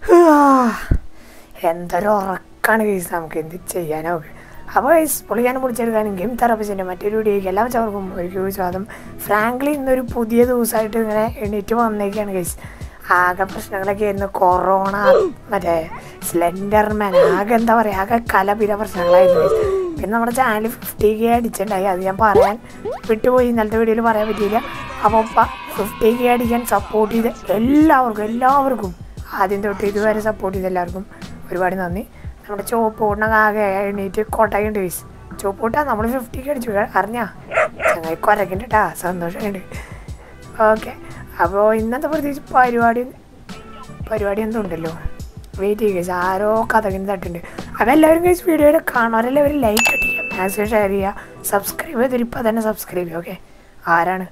എന്തൊരു ഉറക്കാണ് കേസ് നമുക്ക് എന്ത് ചെയ്യാനാവും അപ്പോൾ ഗൈസ് പൊളിക്കാനും പൊളിച്ചെടുക്കാനും ഗെയിം തെറപ്പിച്ചിൻ്റെ മറ്റൊരു വീഡിയോയ്ക്ക് എല്ലാ ചവർക്കും ഒരു സ്വാഗതം ഫ്രാങ്ക്ലി ഇന്നൊരു പുതിയ ദിവസമായിട്ട് ഇങ്ങനെ എണീറ്റ് വന്നേക്കാണ് ഗൈസ് ആകെ പ്രശ്നങ്ങളൊക്കെ ആയിരുന്നു കൊറോണ മറ്റേ സ്ലെൻഡർമാൻ ആകെ എന്താ പറയുക ആകെ കലപില പ്രശ്നങ്ങളായിരുന്നു guys. പിന്നെ നമ്മുടെ ചാനൽ ഫിഫ്റ്റി കെ അടിച്ചിട്ടുണ്ടായി അത് ഞാൻ പറയാൻ വിട്ടുപോയി ഇന്നലത്തെ വീഡിയോയിൽ പറയാൻ പറ്റിയില്ല അപ്പോൾ ഫിഫ്റ്റി കെ അടിക്കാൻ സപ്പോർട്ട് ചെയ്ത് എല്ലാവർക്കും എല്ലാവർക്കും ആദ്യം തൊട്ട് ഇതുവരെ സപ്പോർട്ട് ചെയ്ത എല്ലാവർക്കും ഒരുപാട് നന്ദി നമ്മുടെ ചോപ്പ് ഓടണ ആകെ എണീറ്റ് കോട്ടയുണ്ട് ഗൈസ് ചോപ്പ് ഓട്ടാ നമ്മൾ ഫിഫ്റ്റിക്ക് അടിച്ചു അറിഞ്ഞാ ചങ്ങായി കുരക്കുന്നുണ്ട് കേട്ടാ സന്തോഷമുണ്ട് ഓക്കെ അപ്പോൾ ഇന്നത്തെ പ്രത്യേകിച്ച് പരിപാടി പരിപാടി എന്തോ ഉണ്ടല്ലോ വെയിറ്റ് ചെയ്യുക ഗൈസ് ആരോ കഥകിന് തട്ടുണ്ട് അപ്പോൾ എല്ലാവരും ഗൈസ് വീഡിയോയിൽ കാണുന്നവരെല്ലാവരും ലൈക്ക് അടിക്കുക മാക്സിമം ഷെയർ ചെയ്യുക സബ്സ്ക്രൈബ് ചെയ്തിട്ട് ഇപ്പോൾ തന്നെ സബ്സ്ക്രൈബ് ചെയ്യുക ഓക്കെ ആരാണ്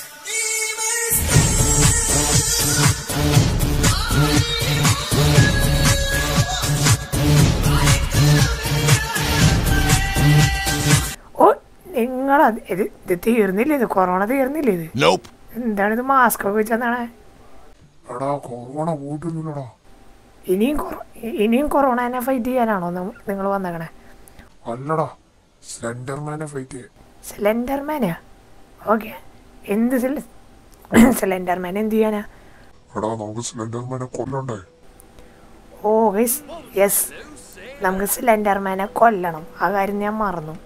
ഓ നിങ്ങളത് ഇത് ഇത് തീർന്നില്ല ഇത് കൊറോണ തീർന്നില്ല ഇത് Nope. എന്താണിത് മാസ്ക് ഒക്കെ വെച്ചെന്നാണ് എടാ കൊറോണ പോയിട്ടൊന്നുമില്ലടാ ഇനിയും കൊറോ- ഇനിയും കൊറോണനെ ഫൈറ്റ് ചെയ്യാനാണോ നിങ്ങൾ വന്നേക്കണേ അല്ലടാ സ്ലെൻഡർമാനെ ഫൈറ്റ് ചെയ്യ സിലിണ്ടർമാനാ ഓക്കെ എന്ത് സിലിണ്ടർമാൻ എന്ത് ചെയ്യാനാ എടാ നമുക്ക് സ്ലെൻഡർമാനെ കൊല്ലണ്ടേ ഓ ഗൈസ് യെസ് നമുക്ക് സിലിണ്ടർമാനെ കൊല്ലണം ആ കാര്യം ഞാൻ മറന്നു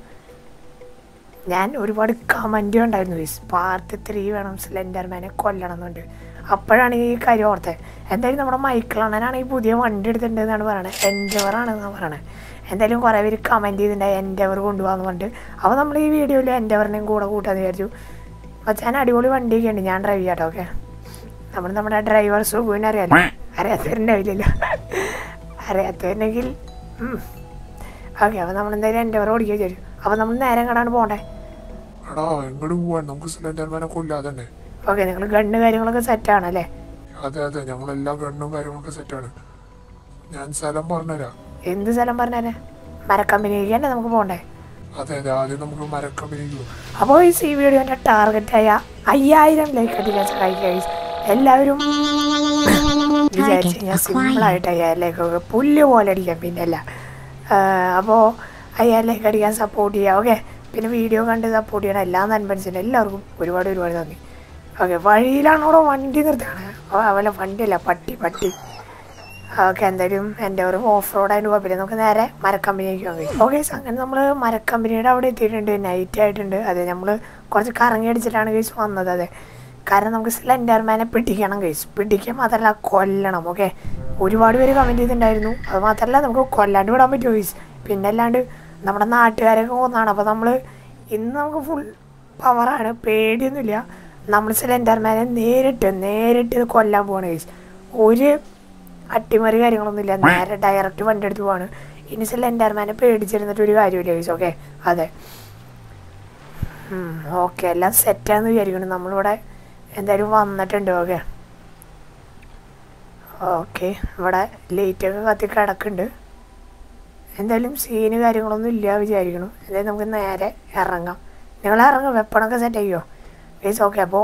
ഞാൻ ഒരുപാട് കമൻറ്റ് ഉണ്ടായിരുന്നു ഗൈസ് പാർട്ട് ത്രീ വേണം സിലിണ്ടർമാനെ കൊല്ലണം എന്നുണ്ട് അപ്പോഴാണ് ഈ കാര്യം ഓർത്തത് എന്തായാലും നമ്മുടെ മൈക്കിളണ്ണനാണ് ഈ പുതിയ വണ്ടി എടുത്തിട്ടുണ്ടെന്നാണ് പറയണത് എൻഡവറാണെന്നാണ് പറയണത് എന്തായാലും കുറേ പേര് കമൻറ്റ് ചെയ്തിട്ടുണ്ടായി എൻഡവർ കൊണ്ടുപോകാന്ന് പറഞ്ഞിട്ട് അപ്പോൾ നമ്മൾ ഈ വീഡിയോയിൽ എൻഡവറിനെയും കൂടെ കൂട്ടാന്ന് വിചാരിച്ചു മച്ചാൻ അടിപൊളി വണ്ടിയൊക്കെ ഉണ്ട് ഞാൻ ഡ്രൈവ് ചെയ്യാട്ടോ ഓക്കെ നമ്മൾ നമ്മുടെ ഡ്രൈവർ സുഖുവിനെ അറിയാലോ അറിയാത്തവരുണ്ടാവില്ലല്ലോ അറിയാത്തവരുണ്ടെങ്കിൽ ഓക്കെ അപ്പോൾ നമ്മൾ എന്തായാലും എൻ്റെ ഓടിക്കുക വിചാരിച്ചു അപ്പോൾ നമ്മൾ നേരം കണ്ടാണ് പോകണ്ടേ എടാ എങ്ങോട്ട് പോവാൻ നമുക്ക് സ്ലെൻഡർമാനെ കൊല്ലാതന്നെ ഓക്കെ നിങ്ങൾ ഗണ്ണ് കാര്യങ്ങളൊക്കെ സെറ്റാണ് അല്ലേ അതെ അതെ ഞങ്ങളെല്ലാ ഗണ്ണും കാര്യങ്ങളൊക്കെ സെറ്റാണ് ഞാൻ സ്ഥലം പറഞ്ഞുതരാം എന്ത് സ്ഥലം പറഞ്ഞാലേ മരക്കമ്പനിക്ക് തന്നെ നമുക്ക് പോകണ്ടേ അതെ അതെ ആദ്യം നമുക്ക് മരക്കമ്പനിക്ക് പോകാം അപ്പോൾ ഈ സി വീഡിയോൻ്റെ ടാർഗറ്റായ അയ്യായിരം ലൈക്ക് അടിക്കാൻ സഹായിക്കുക എല്ലാവരും വിചാരിച്ചു കഴിഞ്ഞാൽ സിമ്പിളായിട്ട് അയ്യായിരം ലൈക്കൊക്കെ പുല്ല് പോലെ അടിക്കാം പിന്നെ അല്ല അപ്പോൾ അയ്യായിരം ലൈക്ക് അടിക്കാൻ സപ്പോർട്ട് ചെയ്യുക ഓക്കെ പിന്നെ വീഡിയോ കണ്ട് സപ്പോർട്ട് ചെയ്യണം എല്ലാ നൻപൻസിനും എല്ലാവർക്കും ഒരുപാട് ഒരുപാട് നന്ദി ഓക്കെ വഴിയിലാണ് അവിടെ വണ്ടി നിർത്തുകയാണ് അവലെ വണ്ടിയല്ല പട്ടി പട്ടി ഓക്കെ എന്തായാലും എൻ്റെ ഒരു ഓഫ് റോഡ് ആയിട്ട് കുഴപ്പമില്ല നമുക്ക് നേരെ മരക്കമ്പനിക്ക് പോകാം ഓക്കെ അങ്ങനെ നമ്മൾ മരക്കമ്പനിയുടെ അവിടെ എത്തിയിട്ടുണ്ട് നൈറ്റ് ആയിട്ടുണ്ട് അതെ നമ്മൾ കുറച്ച് കറങ്ങി അടിച്ചിട്ടാണ് കേസ് വന്നത് അതെ കാരണം നമുക്ക് സ്ലെൻഡർമാനെ പിടിക്കണം കേസ് പിടിക്കാൻ മാത്രമല്ല കൊല്ലണം ഓക്കെ ഒരുപാട് പേര് കമൻറ്റ് ചെയ്തിട്ടുണ്ടായിരുന്നു അത് മാത്രമല്ല നമുക്ക് കൊല്ലാണ്ട് വിടാൻ പറ്റുമോ കേസ് പിന്നെ അല്ലാണ്ട് നമ്മുടെ നാട്ടുകാരൊക്കെ കൊന്നാണ് അപ്പോൾ നമ്മൾ ഇന്ന് നമുക്ക് ഫുൾ പവറാണ് പേടിയൊന്നുമില്ല നമ്മൾ സിലിണ്ടർമാനെ നേരിട്ട് നേരിട്ട് കൊല്ലാൻ പോവാണ് കേസ് ഒരു അട്ടിമറി കാര്യങ്ങളൊന്നുമില്ല നേരെ ഡയറക്റ്റ് വണ്ടി എടുത്ത് പോവാണ് ഇനി സിലിണ്ടർമാനെ പേടിച്ചിരുന്നിട്ട് ഒരു കാര്യമില്ല കേസ് ഓക്കെ അതെ ഓക്കെ എല്ലാം സെറ്റാന്ന് വിചാരിക്കണം നമ്മളിവിടെ എന്തായാലും വന്നിട്ടുണ്ട് ഓക്കെ ഓക്കെ ഇവിടെ ലൈറ്റൊക്കെ കത്തി കിടക്കുന്നുണ്ട് എന്തായാലും സീന് കാര്യങ്ങളൊന്നും ഇല്ല വിചാരിക്കണം എന്തായാലും നമുക്ക് നേരെ ഇറങ്ങാം നിങ്ങൾ ഇറങ്ങും വെപ്പണൊക്കെ സെറ്റ് ചെയ്യോ ഗൈസ് ഓക്കെ അപ്പോൾ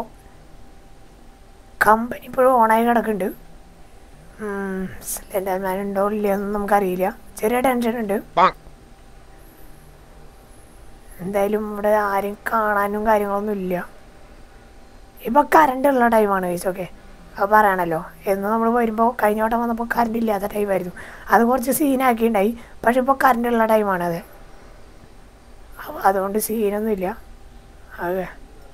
കമ്പനി ഇപ്പോഴും ഓണായി കിടക്കുന്നുണ്ട് സിലിണ്ടർമാൻ ഉണ്ടോ ഇല്ലയെന്നൊന്നും നമുക്കറിയില്ല ചെറിയ ടെൻഷൻ ഉണ്ട് എന്തായാലും ഇവിടെ ആരും കാണാനും കാര്യങ്ങളൊന്നും ഇല്ല ഇപ്പൊ കറണ്ട് ഉള്ള ടൈമാണ് ഗൈസ് ഓക്കെ അത് പറയണല്ലോ എന്ന് നമ്മൾ വരുമ്പോൾ കഴിഞ്ഞ വട്ടം വന്നപ്പോൾ കറണ്ട് ഇല്ലാത്ത ടൈമായിരുന്നു അത് കുറച്ച് സീനാക്കിയിട്ടുണ്ടായി പക്ഷെ ഇപ്പോൾ കറണ്ട് ഉള്ള ടൈമാണ് അത് അപ്പൊ അതുകൊണ്ട് സീനൊന്നും ഇല്ല അതെ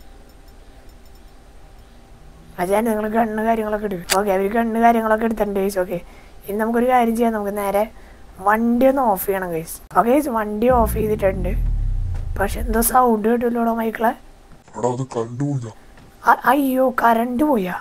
അജാൻ നിങ്ങൾ ഗണ്ണ് കാര്യങ്ങളൊക്കെ എടുക്കും ഓക്കെ അവർ ഗണ്ണ് കാര്യങ്ങളൊക്കെ എടുത്തിട്ടുണ്ട് ഗൈസ് ഓക്കെ ഇനി നമുക്കൊരു കാര്യം ചെയ്യാം നമുക്ക് നേരെ വണ്ടി ഒന്ന് ഓഫ് ചെയ്യണം ഗൈസ് ഓക്കെ ഗൈസ് വണ്ടി ഓഫ് ചെയ്തിട്ടുണ്ട് പക്ഷെ എന്തോ സൗണ്ട് കിട്ടില്ലല്ലോ മൈക്കിളെ എടാ അത് കണ്ടുപോയില്ല അ- അയ്യോ കറണ്ട് പോയാ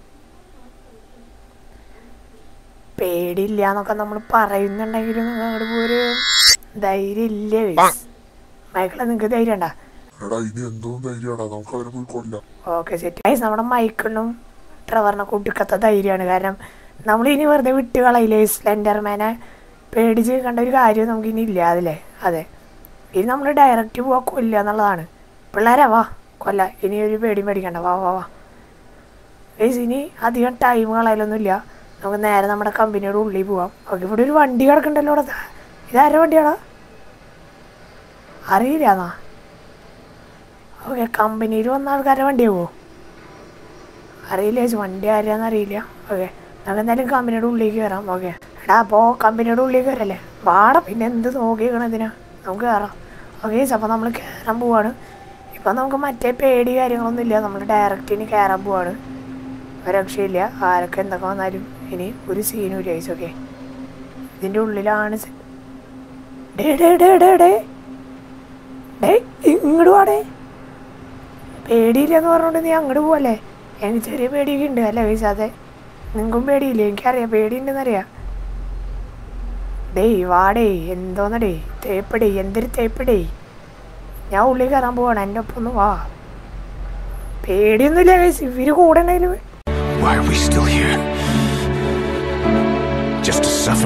പേടിയില്ല എന്നൊക്കെ നമ്മൾ പറയുന്നുണ്ടെങ്കിലും നിങ്ങളുടെ ഒരു ധൈര്യം ഇല്ല guys. മൈക്കിളെ നിങ്ങൾക്ക് ധൈര്യം ഉണ്ടാ എടാ ഇനി എന്തോ ധൈര്യടാ നമുക്ക് അവരെ പോയി കൊല്ലാം ഓക്കെ സെറ്റ് ഗൈസ് നമ്മുടെ മൈക്കിളിനും ട്രവറിനെ കൊടുക്കത്ത ധൈര്യമാണ് കാരണം നമ്മൾ ഇനി വെറുതെ വിട്ട് കളയില്ലേ സ്ലെൻഡർമാനെ പേടിച്ച് കണ്ട ഒരു കാര്യം നമുക്ക് ഇനി ഇല്ല അതില്ലേ അതെ ഇനി നമ്മൾ ഡയറക്റ്റ് പോവാ കൊല്ലുക എന്നുള്ളതാണ് പിള്ളേരെ വാ കൊല്ല ഇനി ഒരു പേടിയും പേടിക്കണ്ട വാ വാ വാ ഗൈസ് ഇനി അധികം ടൈം കളയലൊന്നുമില്ല നമുക്ക് നേരെ നമ്മുടെ കമ്പനിയുടെ ഉള്ളിൽ പോവാം ഓക്കെ ഇവിടെ ഒരു വണ്ടി കിടക്കണ്ടല്ലോ അവിടെ ഇതാരുടെ വണ്ടിയാടാ അറിയില്ല എന്നാ ഓക്കെ കമ്പനിയിൽ വന്ന ആൾക്കാരുടെ വണ്ടിയാവോ അറിയില്ല ചേച്ചി വണ്ടി ആരാന്ന് അറിയില്ല ഓക്കെ നമുക്ക് എന്തായാലും കമ്പനിയുടെ ഉള്ളിലേക്ക് കയറാം ഓക്കെ എടാ അപ്പോൾ കമ്പനിയുടെ ഉള്ളിലേക്ക് കയറല്ലേ വാട പിന്നെ എന്ത് നോക്കിയേക്കണം ഇതിനാ നമുക്ക് കയറാം ഓക്കെ ചേച്ചി അപ്പോൾ നമ്മൾ കയറാൻ പോവാണ് ഇപ്പം നമുക്ക് മറ്റേ പേടി കാര്യങ്ങളൊന്നും ഇല്ല നമ്മൾ ഡയറക്റ്റ് ഇനി കയറാൻ പോവാണ് ഒരു രക്ഷയില്ല ആരൊക്കെ എന്തൊക്കെ വന്നാലും ഇനി ഒരു സീനും ഇല്ല ചേച്ചി ഓക്കെ ഇതിൻ്റെ ഉള്ളിലാണ് സെ- ഡേ ഡേ ഡേ ഡേ ഡേ ഡേ ഇങ്ങോട്ട് വാടേ പേടിയില്ലെന്ന് പറഞ്ഞുകൊണ്ട് നീ അങ്ങോട്ട് പോവല്ലേ എനിക്ക് ചെറിയ പേടിയൊക്കെ ഉണ്ട് അല്ലേ പൈസ അതെ നിങ്ങൾക്കും പേടിയില്ലേ എനിക്കറിയാം പേടിയുണ്ടെന്നറിയാം ഡേയ് വാടേ എന്തോന്നടേ തേപ്പടേ എന്തൊരു തേപ്പടേ ഞാൻ ഉള്ളിൽ കയറാൻ പോവാണ് എൻ്റെ ഒപ്പം ഒന്ന് വാ പേടിയൊന്നുമില്ല കൈസ് ഇവര് കൂടെ ഉണ്ടെങ്കിലും Why are we still here? Just to suffer?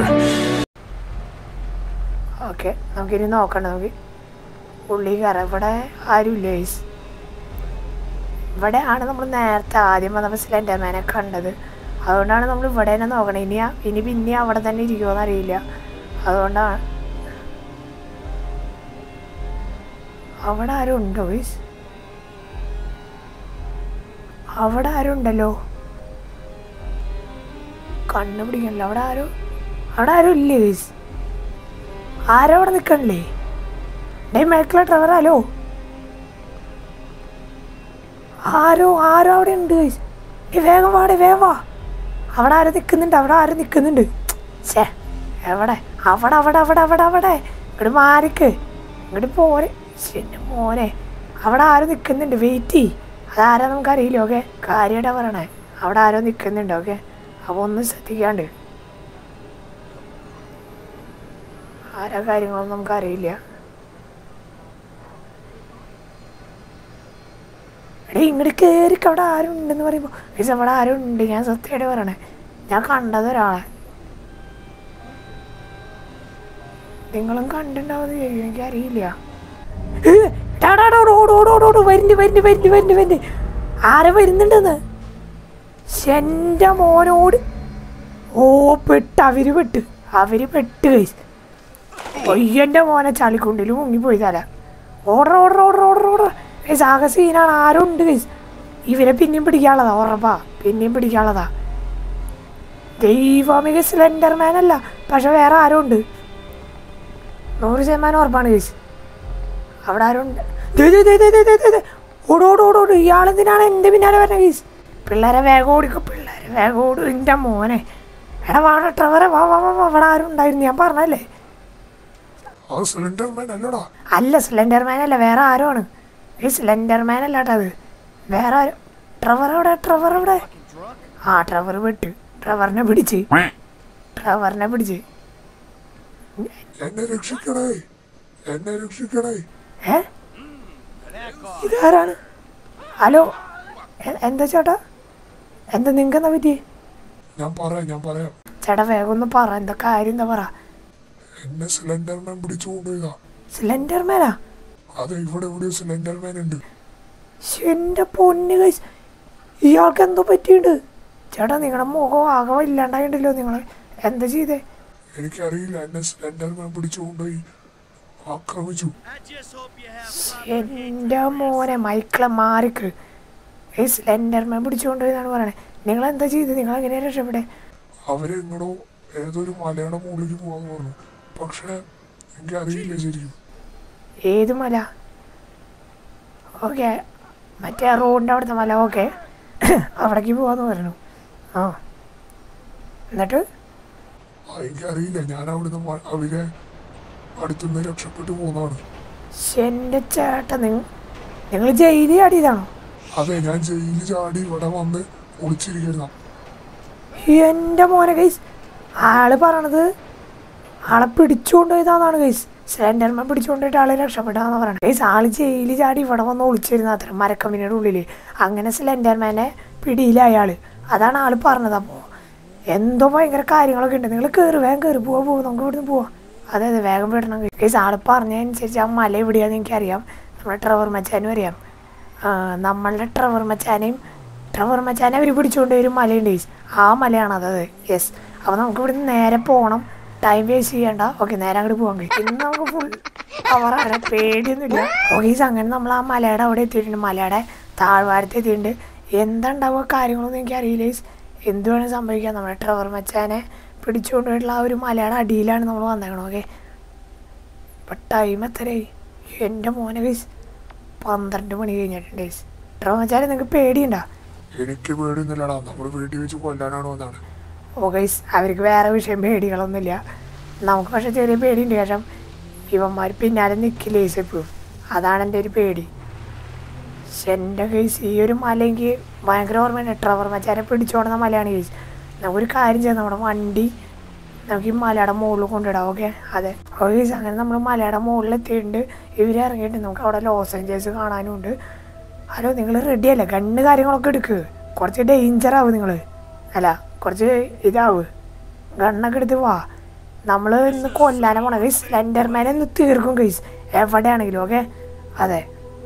Okay നമുക്കിനി നോക്കണം നമുക്ക് ഉള്ളിൽ കയറാം ഇവിടെ ആരുമില്ല ഗൈസ് ഇവിടെ ആണ് നമ്മൾ നേരത്തെ ആദ്യം വന്നപ്പോൾ സ്ലെൻഡർമാനെ കണ്ടത് അതുകൊണ്ടാണ് നമ്മൾ ഇവിടെ തന്നെ നോക്കണം ഇനി ആ- ഇനി പിന്നെ അവിടെ തന്നെ ഇരിക്കുമോയെന്ന് അറിയില്ല അതുകൊണ്ടാണ് അവിടെ ആരും ഉണ്ടോ ഗൈസ് അവിടെ ആരും ഉണ്ടല്ലോ കണ്ണു പിടിക്കണല്ലോ അവിടെ ആരും അവിടെ ആരും ഇല്ലേ ഗൈസ് ആരോ അവിടെ നിൽക്കണില്ലേ ഡേ മേക്കില ഡ്രൈവർ ഹലോ ആരോ ആരോ അവിടെ ഉണ്ട് guys. ഏയ് വേഗം വാടേ വേഗം വാ അവിടെ ആരും നിൽക്കുന്നുണ്ട് അവിടെ ആരും നിൽക്കുന്നുണ്ട് ഛേ എവിടെ അവിടെ അവിടെ അവിടെ അവിടെ അവിടെ ഇങ്ങോട്ട് മാറിക്ക് ഇങ്ങോട്ട് പോരെ ശരി മോനെ അവിടെ ആരും നിൽക്കുന്നുണ്ട് വെയിറ്റ് ചെയ് അതാരാ നമുക്കറിയില്ല ഓക്കെ കാര്യമായിട്ടാ പറയണേ അവിടെ ആരോ നിൽക്കുന്നുണ്ട് ഓക്കെ അപ്പോൾ ഒന്നും ശ്രദ്ധിക്കാണ്ട് ആരാ കാര്യങ്ങളൊന്നും നമുക്കറിയില്ല എടേ ഇങ്ങോട്ട് കയറിക്ക് അവിടെ ആരും ഉണ്ടെന്ന് പറയുമ്പോൾ പക്ഷെ അവിടെ ആരും ഉണ്ട് ഞാൻ സത്യമായിട്ട് പറയണേ ഞാൻ കണ്ടത് ഒരാളെ നിങ്ങളും കണ്ടിട്ടുണ്ടാവുന്ന ചോദിക്കും എനിക്കറിയില്ല ഏ, ടാ, ടാ, ടാ, ഓട്, ഓട്, ഓട്, ഓട്, വരുന്നുണ്ട് വരുന്നുണ്ട് വരുന്നുണ്ട് വരുന്നുണ്ട് വരുന്നുണ്ട് ആരെ വരുന്നുണ്ടെന്ന് എൻ്റെ മോനോട് ഓ പെട്ട് അവര് പെട്ട് അവര് പെട്ട് കൈസ് ഒയ്യൻ്റെ മോനെ ചളിക്കുണ്ടിൽ മുങ്ങിപ്പോയി തല order order order order order guys ആകെ സീനാണ് ആരും ഉണ്ട് ഗൈസ് ഇവരെ പിന്നെയും പിടിക്കാനുള്ളതാ ഉറപ്പാ പിന്നെയും പിടിക്കാനുള്ളതാ ദൈവമിക സ്ലെൻഡർമാൻ അല്ല പക്ഷെ വേറെ ആരും ഉണ്ട് നൂറ് ശതമാനം ഉറപ്പാണ് ഗൈസ് അവിടെ ആരും ഉണ്ട് ദേ, ദേ, ദേ, ദേ, ദേ, ദേ, ദേ, ദേ. ഓട് ഓട് ഓട് ഓട് ഇയാളെന്തിനാണ് എൻ്റെ പിന്നാലെ വരുന്നത് ഗൈസ് പിള്ളേരെ വേഗം ഓടിക്കും പിള്ളേരെ വേഗം ഓടും എൻ്റെ മോനെ എടാ വാട ട്രവറെ വാ വാ വാ വാ, അവിടെ ആരും ഉണ്ടായിരുന്നു ഞാൻ പറഞ്ഞല്ലേ ആ സിലിണ്ടർമാൻ അല്ലടാ അല്ല സ്ലെൻഡർമാൻ അല്ല വേറെ ആരോ ആണ് ഈ സ്ലെൻഡർമാൻ അല്ല കേട്ടോ അത് വേറെ ആരോ ട്രവർ എവിടെ ട്രവർ എവിടെ ആ ട്രവർ വിട്ട് ട്രവറിനെ പിടിച്ച് ട്രവറിനെ പിടിച്ച് എന്നെ രക്ഷിക്കണേ എന്നെ രക്ഷിക്കണേ ഏ ഇതാരാണ് ഹലോ എ- എന്താ ചേട്ടാ എന്താ നിങ്ങൾക്ക് എന്താ പറ്റി ഞാൻ പറയാം ഞാൻ പറയാം ചേട്ടാ വേഗം ഒന്ന് പറ എന്താ കാര്യം എന്താ പറ എന്നെ സിലിണ്ടർമാൻ പിടിച്ചു കൊണ്ടുപോയതാ സ്ലെൻഡർമാനാ അതെ ഇവിടെ എവിടെയോ സിലിണ്ടർമാൻ ഉണ്ട് ശ്ശെ, എൻ്റെ പൊന്ന് കൈസ് ഇയാൾക്ക് എന്തോ പറ്റിയിട്ടുണ്ട് ചേട്ടാ നിങ്ങളുടെ മുഖം ആകെ ഇല്ലാണ്ടായിണ്ടല്ലോ നിങ്ങൾ എന്താ ചെയ്തേ എനിക്കറിയില്ല എന്നെ സിലിണ്ടർമാൻ പിടിച്ചു കൊണ്ടുപോയി ആക്രമിച്ചു എൻ്റെ മോനെ മൈക്കിളെ മാറിക്ക് ഈ സ്ലെൻഡർമാൻ പിടിച്ചുകൊണ്ടുപോയതാണ് പറയണേ നിങ്ങൾ എന്താ ചെയ്തത് നിങ്ങൾ എങ്ങനെ രക്ഷപ്പെടെ അവര് എങ്ങടോ ഏതൊരു മലയുടെ മുകളിലേക്ക് പോകാന്ന് പറഞ്ഞു പക്ഷെ എനിക്കറിയില്ല ശരിക്കും ഏത് മല ഓക്കെ മറ്റേ റോഡിൻ്റെ അവിടുത്തെ മല ഓക്കെ അവിടേക്ക് പോവാന്ന് പറഞ്ഞു ആ എന്നിട്ട് ആ, എനിക്കറിയില്ല ഞാൻ അവിടുന്ന് മ- അവരെ അടുത്തുനിന്ന് രക്ഷപ്പെട്ടു പോന്നതാണ് ശ്ശെ, എൻ്റെ ചേട്ടൻ നിങ്ങൾ നിങ്ങൾ ജയിലിൽ ആടിയതാണോ അതെ ഞാൻ ജയിലിൽ ചാടി ഇവിടെ വന്ന് ഒളിച്ചിരിക്കുന്ന എൻ്റെ മോനെ ഗൈസ് ആള് പറയണത് ആളെ പിടിച്ചുകൊണ്ടുപോയതാന്നാണ് ഗൈസ് സിലിണ്ടർമാൻ പിടിച്ചുകൊണ്ടിട്ട് ആളെ രക്ഷപ്പെട്ടാന്ന് പറയണത് ഗൈസ് ആള് ജയിലിൽ ചാടി ഇവിടെ വന്ന് ഒളിച്ചിരുന്ന അത്ര മരക്കമ്പിനിയുടെ ഉള്ളിൽ അങ്ങനെ സിലിണ്ടർമാനെ പിടിയില്ല അയാൾ അതാണ് ആള് പറഞ്ഞത് അപ്പോൾ എന്തോ ഭയങ്കര കാര്യങ്ങളൊക്കെ ഉണ്ട് നിങ്ങൾ കയറി വേഗം കയറി പോവാ പോവാ നമുക്ക് ഇവിടുന്ന് പോവാം അതെ അതെ വേഗം വിടണം ഗൈസ് ആള് പറഞ്ഞതനുസരിച്ച് ആ മല എവിടെയാണെന്ന് എനിക്കറിയാം നമ്മുടെ ട്രവർ മച്ചാനും അറിയാം ആ, നമ്മളുടെ ട്രവർ മച്ചാനെയും ട്രവർ മച്ചാനെ അവർ പിടിച്ചുകൊണ്ട് ഒരു മലയുണ്ട് ഗൈസ് ആ മലയാണ് അതത് യെസ് അപ്പോൾ നമുക്ക് ഇവിടുന്ന് നേരെ പോകണം ടൈം വേസ്റ്റ് ചെയ്യണ്ട ഓക്കെ നേരെ അങ്ങോട്ട് പോകാൻ കഴിയും ഇന്ന് നമുക്ക് ഫുൾ പവറാണ് പേടിയൊന്നുമില്ല ഓക്കെ അങ്ങനെ നമ്മൾ ആ മലയുടെ അവിടെ എത്തിയിട്ടുണ്ട് മലയുടെ താഴ്വാരത്ത് എത്തിയിട്ടുണ്ട് എന്താ ഉണ്ടാവുക കാര്യങ്ങളൊന്നും എനിക്ക് അറിയില്ല ഗൈസ് എന്ത് വേണം സംഭവിക്കാം നമ്മുടെ ട്രവർ മച്ചാനെ പിടിച്ചുകൊണ്ട് പോയിട്ടുള്ള ആ ഒരു മലയുടെ അടിയിലാണ് നമ്മൾ വന്നേക്കണം ഓക്കെ ഇപ്പം ടൈം എത്രയായി എൻ്റെ മോനെ ഗൈസ് പന്ത്രണ്ട് മണി കഴിഞ്ഞിട്ടുണ്ട് ഗൈസ് ട്രവർ മച്ചാനെ നിങ്ങൾക്ക് പേടിയുണ്ടോ എനിക്ക് പേടിയൊന്നുമില്ലടാ നമ്മൾ വീട്ടിൽ വെച്ച് കൊല്ലാനാണ് വന്നാണ് ഓ ഗൈസ് അവർക്ക് വേറെ വിഷയം പേടികളൊന്നുമില്ല നമുക്ക് പക്ഷെ ചെറിയ പേടിയുണ്ട് കാരണം ഇവന്മാർ പിന്നാലെ നിൽക്കില്ല ഗൈസ് എപ്പോഴും അതാണ് എൻ്റെ ഒരു പേടി പക്ഷെ എൻ്റെ ഗൈസ് ഈ ഒരു മലയെങ്കിൽ ഭയങ്കര ഓർമ്മയുണ്ട് ട്രവർ മച്ചാനെ പിടിച്ചോടുന്ന മലയാണ് ഗൈസ് നമുക്കൊരു കാര്യം ചെയ്യാം നമ്മുടെ വണ്ടി നമുക്ക് ഈ മലയുടെ മുകളിൽ കൊണ്ടിടാം ഓക്കെ അതെ ഓ ഗൈസ് അങ്ങനെ നമ്മൾ മലയുടെ മുകളിൽ എത്തിയിട്ടുണ്ട് ഇവർ ഇറങ്ങിയിട്ട് നമുക്ക് അവിടെ ലോസ് ഏഞ്ചൽസ് കാണാനുണ്ട് ഹലോ നിങ്ങൾ റെഡി അല്ലേ ഗണ്ണ് കാര്യങ്ങളൊക്കെ എടുക്ക് കുറച്ച് ഡേഞ്ചർ ആവും നിങ്ങൾ അല്ല കുറച്ച് ഇതാവ് ഗണ്ണൊക്കെ എടുത്ത് വാ നമ്മൾ ഇന്ന് കൊല്ലാനെ പോണ ഗൈസ് ലെൻഡർമാനെ ഒന്ന് തീർക്കും ഗൈസ് എവിടെയാണെങ്കിലും ഓക്കെ അതെ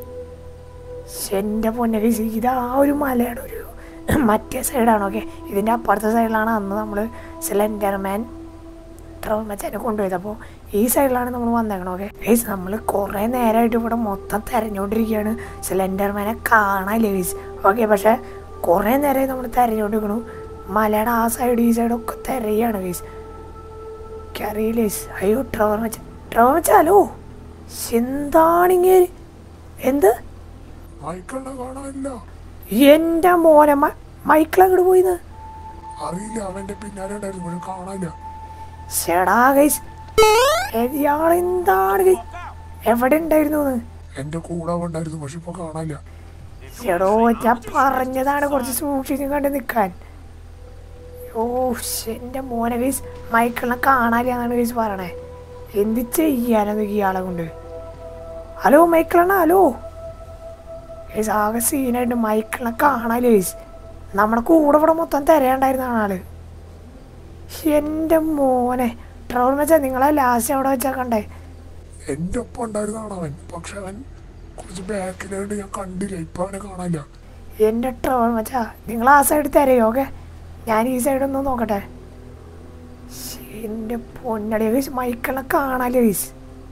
ശ്ശെ, എൻ്റെ പൊന്നെ ഗൈസ് ഇത് ആ ഒരു മലയുടെ ഒരു മറ്റേ സൈഡാണ് ഓക്കെ ഇതിൻ്റെ അപ്പുറത്തെ സൈഡിലാണ് അന്ന് നമ്മൾ സ്ലെൻഡർമാൻ ട്രൗമച്ചാനെ കൊണ്ടുപോയത് അപ്പോൾ ഈ സൈഡിലാണ് നമ്മൾ വന്നേക്കണം ഓക്കെ ഗൈസ് നമ്മൾ കുറേ നേരമായിട്ട് ഇവിടെ മൊത്തം തെരഞ്ഞുകൊണ്ടിരിക്കുകയാണ് സിലിണ്ടർമാനെ കാണാനില്ല ഗൈസ് ഓക്കെ പക്ഷേ കുറേ നേരമായി നമ്മൾ തെരഞ്ഞുകൊണ്ടിരിക്കണു മലയുടെ ആ സൈഡ് ഈ സൈഡ് ഒക്കെ തിരയാണ് ഗൈസ് എനിക്കറിയില്ല ഗൈസ് അയ്യോ ട്രവർ ട്രവച്ചാലോ എന്താണിങ്ങനെ എന്ത് മൈക്കിളിനെ കാണാനില്ല എൻ്റെ മോനെ മ- മൈക്കിൾ അങ്ങോട്ട് പോയിന്ന് അറിയില്ല അവന്റെ പിന്നാലെ ഉണ്ടായിരുന്നു പക്ഷെ കാണാനില്ല ചേടാ ഗൈസ് ഇയാൾ എന്താണ് ഗൈസ് എവിടെ ഉണ്ടായിരുന്നു എന്ന് എന്റെ കൂടെ അവൻ ഉണ്ടായിരുന്നു പക്ഷെ ഇപ്പൊ കാണാനില്ല എടോ ഞാൻ പറഞ്ഞതാണ് കുറച്ച് സൂക്ഷിച്ചും കണ്ട് നിൽക്കാൻ ഓ എൻ്റെ മോനെ ഗൈസ് മൈക്കിളിനെ കാണാനില്ലാന്നാണ് ഗൈസ് പറയണേ എന്ത് ചെയ്യാനൊന്നും ഇയാളെ കൊണ്ട് ഹലോ മൈക്കിളണ്ണ ഹലോ ഗൈസ് ആകെ സീനായിട്ട് മൈക്കിളിനെ കാണാനില്ല ഗൈസ് നമ്മുടെ കൂടെ ഇവിടെ മൊത്തം തിരയുണ്ടായിരുന്ന ആള് എൻ്റെ മോനെ ട്രവൽ വെച്ചാൽ നിങ്ങളെ ലാസ്റ്റ് അവിടെ വെച്ചാൽ കണ്ടേ എന്റെ ഒപ്പം ഉണ്ടായിരുന്നതാണ് അവൻ പക്ഷെ അവൻ കുറച്ച് ബാക്കിലായിട്ട് ഞാൻ കണ്ടില്ല ഇപ്പൊ അവനെ കാണാനില്ല എൻ്റെ ട്രവൽ മച്ചാ നിങ്ങൾ ആ സൈഡ് തരയോ ഓക്കെ ഞാൻ ഈ സൈഡ് ഒന്ന് നോക്കട്ടെ ശ്ശേ, എൻ്റെ പൊന്നടി ഗൈസ് മൈക്കിളെ കാണാല്ലേ ഗൈസ്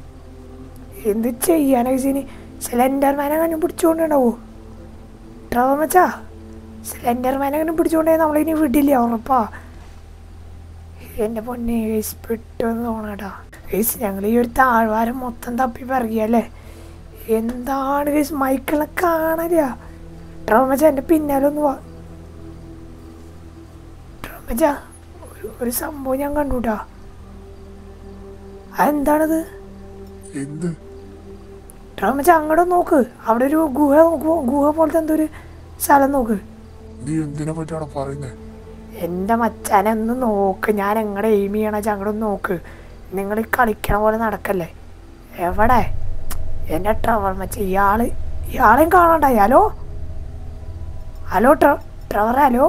എന്ത് ചെയ്യാനാ ഗൈസ് ഇനി സിലിണ്ടർമാനെ കണ്ണു പിടിച്ചുകൊണ്ടുണ്ടാവോ ട്രവൽ മച്ചാ സിലിണ്ടർമാനെ കണ്ണു പിടിച്ചുകൊണ്ടേ നമ്മളിനി വിടില്ല ഉറപ്പാ എൻ്റെ പൊന്നെ ഗൈസ് പെട്ടെന്ന് തോന്നട്ടാ ഗൈസ് ഞങ്ങൾ ഈ ഒരു താഴ്വാരം മൊത്തം തപ്പി പറയല്ലേ എന്താണ് ഗൈസ് മൈക്കിളെ കാണാനില്ല ട്രോമച്ച എൻ്റെ പിന്നാലെ ഒന്ന് വാ ട്രോമച്ച ഒരു ഒരു സംഭവം ഞാൻ കണ്ടുട്ടാ അതെന്താണത് എന്ത് ട്രോമച്ച അങ്ങോട്ട് നോക്ക് അവിടെ ഒരു ഗുഹ നോക്ക് ഗുഹ പോലത്തെ എന്തോ ഒരു സ്ഥലം നോക്ക് നീ എന്തിനെ പറ്റിയാണ് പറയുന്നത് എൻ്റെ മച്ചാനെ ഒന്ന് നോക്ക് ഞാൻ എങ്ങടെ എയിം ചെയ്യണ വെച്ചാൽ അങ്ങോട്ട് ഒന്ന് നോക്ക് നിങ്ങൾ ഈ കളിക്കണ പോലെ നടക്കല്ലേ എവിടെ എൻ്റെ ട്രവർ മച്ച ഇയാള് ഇയാളെയും കാണണ്ടായി ഹലോ ഹലോ ട്ര ട്രവർ ഹലോ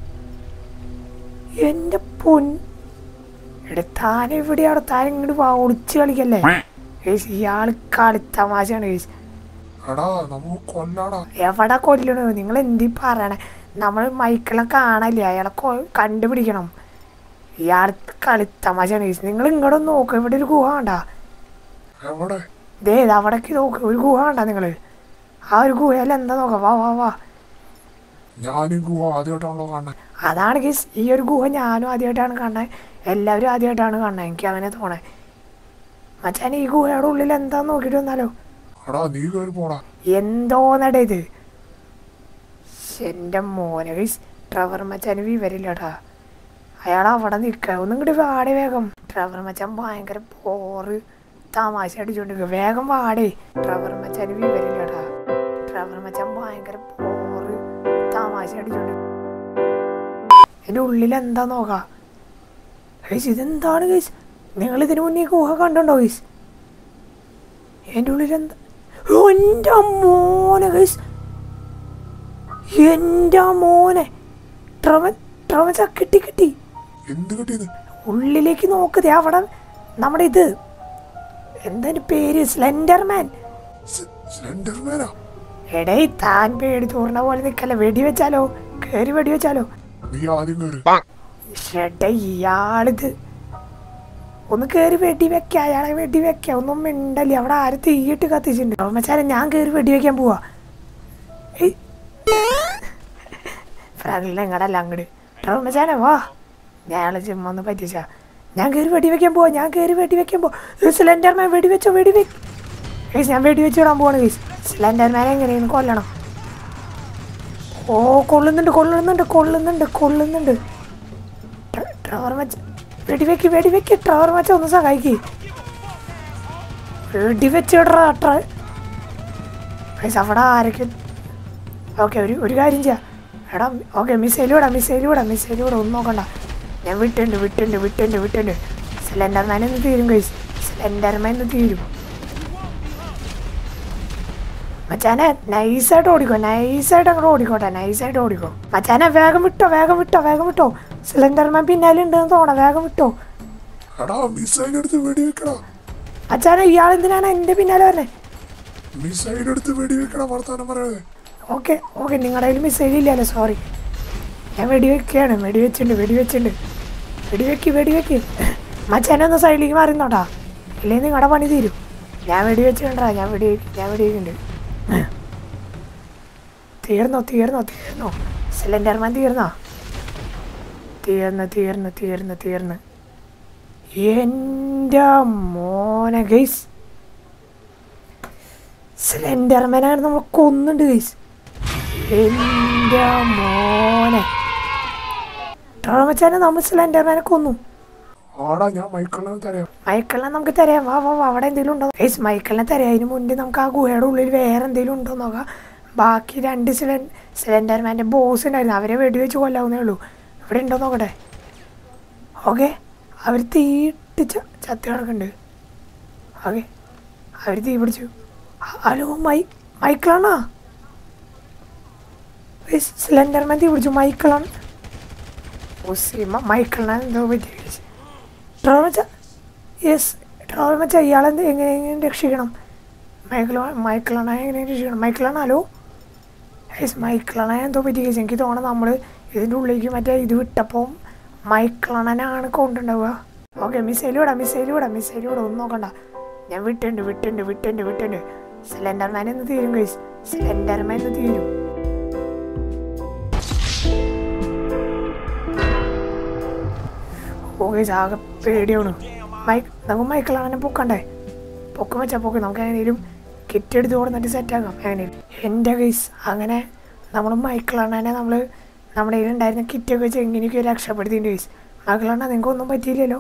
എൻ്റെ പൊൻ എടെ താൻ എവിടെയാണ് താൻ ഇങ്ങോട്ട് വാ ഒളിച്ച് കളിക്കല്ലേ ഏസ് ഇയാള് കളിത്തമാശയാണ് ഏസ് എടാ നമുക്ക് കൊല്ലാടാ എവിടെ കൊല്ലണു നിങ്ങൾ എന്തി പറയണേ നമ്മൾ മൈക്കിളെ കാണാനില്ല അയാളെ കൊ- കണ്ടുപിടിക്കണം ഇയാൾക്ക് കളിത്തമാശയാണ് ഏസ് നിങ്ങൾ ഇങ്ങോട്ട് ഒന്ന് നോക്ക് ഇവിടെ ഒരു ഗുഹ കണ്ടാ എവിടെ ദേ ഇത് അവിടേക്ക് നോക്ക് ഒരു ഗുഹ കണ്ടാ നിങ്ങൾ ആ ഒരു ഗുഹയിൽ എന്താ നോക്കാം വാ വാ വാ ഞാൻ ഈ ഗുഹ ആദ്യമായിട്ടാണല്ലോ കാണുന്നത് അതാണ് ഗീസ് ഈ ഒരു ഗുഹ ഞാനും ആദ്യമായിട്ടാണ് കാണുന്നത് എല്ലാവരും ആദ്യമായിട്ടാണ് കാണുന്നത് എനിക്ക് അങ്ങനെ തോന്നേ മച്ചാൻ ഈ ഗുഹയുടെ ഉള്ളിൽ എന്താന്ന് നോക്കിയിട്ട് വന്നാലോ എടാ നീ കയറി പോടാ എന്തോന്നടേ ഇത് എൻ്റെ മോനെ ഗൈസ് ട്രവർ മച്ചാന് വിവരില്ലടാ അയാൾ അവിടെ നിൽക്കുക ഒന്നും കൂടി വാടേ വേഗം ട്രവർ മച്ചാൻ ഭയങ്കര പോറ് തമാശ അടിച്ചോണ്ടിരിക്കുക വേഗം വാടേ ട്രവർ മച്ചാന് വിവരില്ലടാ ട്രവർ മച്ചാൻ ഭയങ്കര പോറ് തമാശ അടിച്ചോണ്ടിരിക്കുക എൻ്റെ ഉള്ളിൽ എന്താ നോക്കാം ഗൈസ് ഇതെന്താണ് ഗൈസ് നിങ്ങൾ ഇതിനു മുന്നേ ഈ ഗുഹ കണ്ടുണ്ടോ ഗൈസ് എൻ്റെ ഉള്ളിൽ എന്താ ഓ, എൻ്റെ മോനെ ഗൈസ് എൻ്റെ മോനെ ട്രവ ട്രവച്ച കിട്ടി കിട്ടി എന്ത് കിട്ടിയത് ഉള്ളിലേക്ക് നോക്ക് ദേ അവിടെ നമ്മുടെ ഇത് എന്താ അതിന്റെ പേര് സ്ലെൻഡർമാൻ സ്ലെൻഡർമാനാ എടേ താൻ പേടി തൂർന്ന പോലെ നിക്കല്ല വെടി വെച്ചാലോ കേറി വെടി വെച്ചാലോ നീ ആദ്യം കയറി ചേട്ടാ ഇയാളിത് ഒന്ന് കേറി വെടി വെക്ക അയാളെ വെടി വെക്ക ഒന്നും മിണ്ടല്ലേ അവിടെ ആര് തീയിട്ട് കത്തിച്ചിട്ടുണ്ട് ടോമച്ചാരെ ഞാൻ കേറി വെടി വെക്കാൻ പോവാ ഫ്രണ്ടിൽ എങ്ങടല്ല അങ്ങട് ടോമച്ചാനെ വാ ഞാൻ ചുമ്മാ ഒന്ന് പറ്റിച്ചാ ഞാൻ കയറി വെടി വെക്കാൻ പോവാ ഞാൻ കയറി വെടി വെക്കാൻ പോവാ സിലിണ്ടർമാൻ വെടി വെച്ചോ വെടി വെക്ക് ഗൈസ് ഞാൻ വെടി വെച്ചിടാൻ പോവാണ് ഗൈസ് സിലിണ്ടർമാനെ എങ്ങനെയാണ് കൊല്ലണം ഓ കൊള്ളുന്നുണ്ട് കൊള്ളുന്നുണ്ട് കൊള്ളുന്നുണ്ട് കൊള്ളുന്നുണ്ട് ട്ര- ട്രവർ മച്ച വെടിവെക്ക് വെടിവെക്ക് ട്രവർ മച്ച ഒന്ന് സഹായിക്ക് വെടിവെച്ചിടറാ ട്ര ഗൈസ് അവിടെ ആരൊക്കെ ഓക്കെ ഒരു ഒരു കാര്യം ചെയ്യാം എടാ ഓക്കെ മിസൈൽ വിടാം മിസൈൽ വിടാം മിസൈൽ വിടാം ഒന്നും നോക്കണ്ട ഞാൻ വിട്ടുണ്ട് വിട്ടുണ്ട് വിട്ടുണ്ട് വിട്ടുണ്ട് സിലിണ്ടർമാൻ എന്ന് തീരും ഗൈസ് സിലിണ്ടർമാൻ എന്ന് തീരും മച്ചാനെ നൈസായിട്ട് ഓടിക്കോ നൈസായിട്ട് അങ്ങോട്ട് ഓടിക്കോട്ടെ നൈസായിട്ട് ഓടിക്കോ മച്ചാനെ വേഗം വിട്ടോ വേഗം വിട്ടോ വേഗം വിട്ടോ സിലിണ്ടർമാൻ പിന്നാലെ ഉണ്ടെന്ന് തോന്നണം വേഗം വിട്ടോ എടാ മിസൈൽ എടുത്ത് വെടിവെക്കടാ മച്ചാനെ ഇയാൾ എന്തിനാണ് എൻ്റെ പിന്നാലെ വരണേ മിസൈൽ എടുത്ത് വെടിവെക്കടാ വർത്താനം പറയാതെ ഓക്കെ ഓക്കെ നിങ്ങളുടെ കയ്യിൽ മിസൈൽ ഇല്ലല്ലോ സോറി ഞാൻ വെടിവെക്കുകയാണ് വെടിവെച്ചിട്ടുണ്ട് വെടിവെച്ചിട്ടുണ്ട് വെടിവെക്ക് വെടിവെക്ക് മച്ചാനെ ഒന്ന് സൈഡിലേക്ക് മാറുന്നോട്ടാ ഇല്ലെങ്കിൽ നിങ്ങളുടെ പണി തീരും ഞാൻ വെടിവെച്ചിട്ടുണ്ടാ ഞാൻ വെടി ഞാൻ വെടിവെക്കുന്നുണ്ട് തീർന്നോ തീർന്നോ തീർന്നോ സിലിണ്ടർമാൻ തീർന്നോ തീർന്ന് തീർന്ന് തീർന്ന് തീർന്ന് എൻ്റെ മോനെ ഗൈസ് സിലിണ്ടർമാനാണ് നമ്മൾ കൊന്നുണ്ട് ഗൈസ് എൻ്റെ മോനെ ടോമച്ചാനെ നമ്മൾ സിലിണ്ടർമാനെ കൊന്നു ആടാ ഞാൻ മൈക്കിളിനെ തരാം മൈക്കിളിനെ നമുക്ക് തരാം വാ വാ വാ അവിടെ എന്തെങ്കിലും ഉണ്ടോ ഗൈസ് മൈക്കിളിനെ തരാം അതിന് മുന്നേ നമുക്ക് ആ ഗുഹയുടെ ഉള്ളിൽ വേറെ എന്തെങ്കിലും ഉണ്ടോ നോക്കാം ബാക്കി രണ്ട് സിലൻ സിലിണ്ടർമാൻ്റെ ബോസ് ഉണ്ടായിരുന്നു അവരെ വെടിവെച്ച് കൊല്ലാവുന്നേ ഉള്ളൂ ഇവിടെ ഉണ്ടോ നോക്കട്ടെ ഓക്കെ അവർ തീയിട്ട് ച- ചത്ത് കിടക്കുന്നുണ്ട് ഓക്കെ അവർ തീ പിടിച്ചു ഹ- ഹലോ മൈ മൈക്കിളാണോ സിലിണ്ടർമാൻ തീ പിടിച്ചു മൈക്കിളാണ് ഓ സി മൈക്കിളിനാണ് എന്തോ പറ്റി ട്രോമച്ച യെസ് ട്രോമച്ച ഇയാളെ എങ്ങനെയെങ്കിലും രക്ഷിക്കണം മൈക്കിൾ മൈക്കിളാണ് എങ്ങനെ രക്ഷിക്കണം മൈക്കിളാണ് ഹലോ യെസ് മൈക്കിളാണ് എന്തോ പറ്റി കേസ് എനിക്ക് തോന്നുന്നു നമ്മൾ ഇതിൻ്റെ ഉള്ളിലേക്ക് മറ്റേ ഇത് വിട്ടപ്പോൾ മൈക്കിളണനാണ് കൊണ്ടുണ്ടാവുക ഓക്കെ മിസൈൽ വിടാം മിസൈൽ വിടാം മിസൈൽ വിടാം ഒന്നും നോക്കണ്ട ഞാൻ വിട്ടുണ്ട് വിട്ടുണ്ട് വിട്ടുണ്ട് വിട്ടുണ്ട് സിലിണ്ടർമാൻ എന്ന് തീരും കേസ് സിലിണ്ടർമാൻ എന്ന് തീരും ഓക്കെ ആകെ പേടിയാണ് മൈക്ക് നമുക്ക് മൈക്കിളാനെ പൊക്കണ്ടേ പൊക്കം വെച്ചാൽ പൊക്കെ നമുക്ക് എങ്ങനെയും കിറ്റ് എടുത്ത് കൊടുത്തിട്ട് സെറ്റാക്കാം എങ്ങനെയും എൻ്റെ കേസ് അങ്ങനെ നമ്മൾ മൈക്കിളാണെ നമ്മൾ നമ്മുടെ കയ്യിൽ ഉണ്ടായിരുന്ന കിറ്റൊക്കെ വെച്ച് എങ്ങനെയൊക്കെ രക്ഷപ്പെടുത്തിൻ്റെ കേസ് മൈക്കിളാണ നിങ്ങൾക്ക് ഒന്നും പറ്റിയില്ലല്ലോ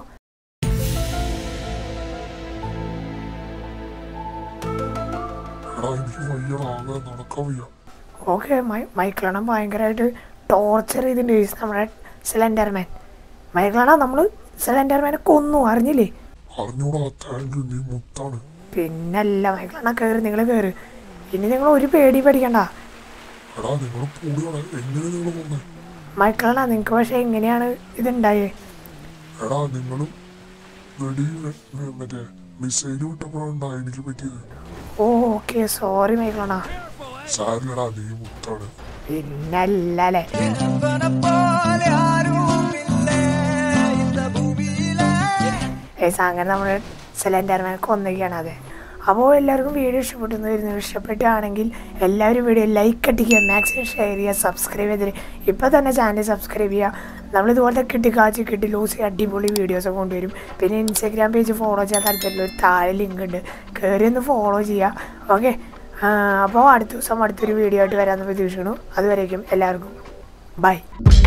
എടാ എനിക്ക് വയ്യടാ ആകെ നടക്കാൻ വയ്യ ഓക്കെ മൈ മൈക്കിളാണ ഭയങ്കരമായിട്ട് ടോർച്ചർ ചെയ്തിട്ടുണ്ട് കേസ് നമ്മുടെ സിലിണ്ടർമാൻ മൈക്കിളാണ നമ്മൾ സിലിണ്ടർമാനെ കൊന്നു അറിഞ്ഞില്ലേ അറിഞ്ഞൂടാ താങ്ക് യു നീ മുത്താണ് പിന്നല്ല മൈക്കിളാണ കയറി നിങ്ങൾ കയറി ഇനി നിങ്ങൾ ഒരു പേടി പേടിക്കണ്ട എടാ നിങ്ങൾ പൂടുകയാണ് എങ്ങനെ നിങ്ങൾ കൊന്നേ മൈക്കിളാണ നിങ്ങൾക്ക് പക്ഷേ എങ്ങനെയാണ് ഇതുണ്ടായേ എടാ നിങ്ങളും വെടി വെ- വെ- മറ്റേ മിസൈൽ വിട്ടപ്പോഴാണ് എനിക്ക് പറ്റിയത് ഓ ഓക്കെ സോറി മൈക്കിളാണ സാരില്ലടാ നീ മുത്താണ് പിന്നല്ലേ ഏസ് അങ്ങനെ നമ്മൾ സിലിണ്ടർമാൻ കൊന്നുകയാണ് അതെ അപ്പോൾ എല്ലാവർക്കും വീഡിയോ ഇഷ്ടപ്പെട്ടെന്ന് വരുന്നു ഇഷ്ടപ്പെട്ടാണെങ്കിൽ എല്ലാവരും വീഡിയോ ലൈക്ക് അടിക്കുക മാക്സിമം ഷെയർ ചെയ്യുക സബ്സ്ക്രൈബ് ചെയ്തിട്ട് ഇപ്പോൾ തന്നെ ചാനൽ സബ്സ്ക്രൈബ് ചെയ്യുക നമ്മളിതുപോലത്തെ കിട്ടിക്കാച്ചി കിട്ടി ലൂസ് അടിപൊളി വീഡിയോസ് കൊണ്ടുവരും പിന്നെ ഇൻസ്റ്റാഗ്രാം പേജ് ഫോളോ ചെയ്യാൻ താല്പര്യമുള്ള ഒരു താഴെ ലിങ്ക് ഉണ്ട് കയറി ഒന്ന് ഫോളോ ചെയ്യുക ഓക്കെ അപ്പോൾ അടുത്ത ദിവസം അടുത്തൊരു വീഡിയോ ആയിട്ട് വരാമെന്ന് പ്രതീക്ഷിക്കുന്നു അതുവരേക്കും എല്ലാവർക്കും ബൈ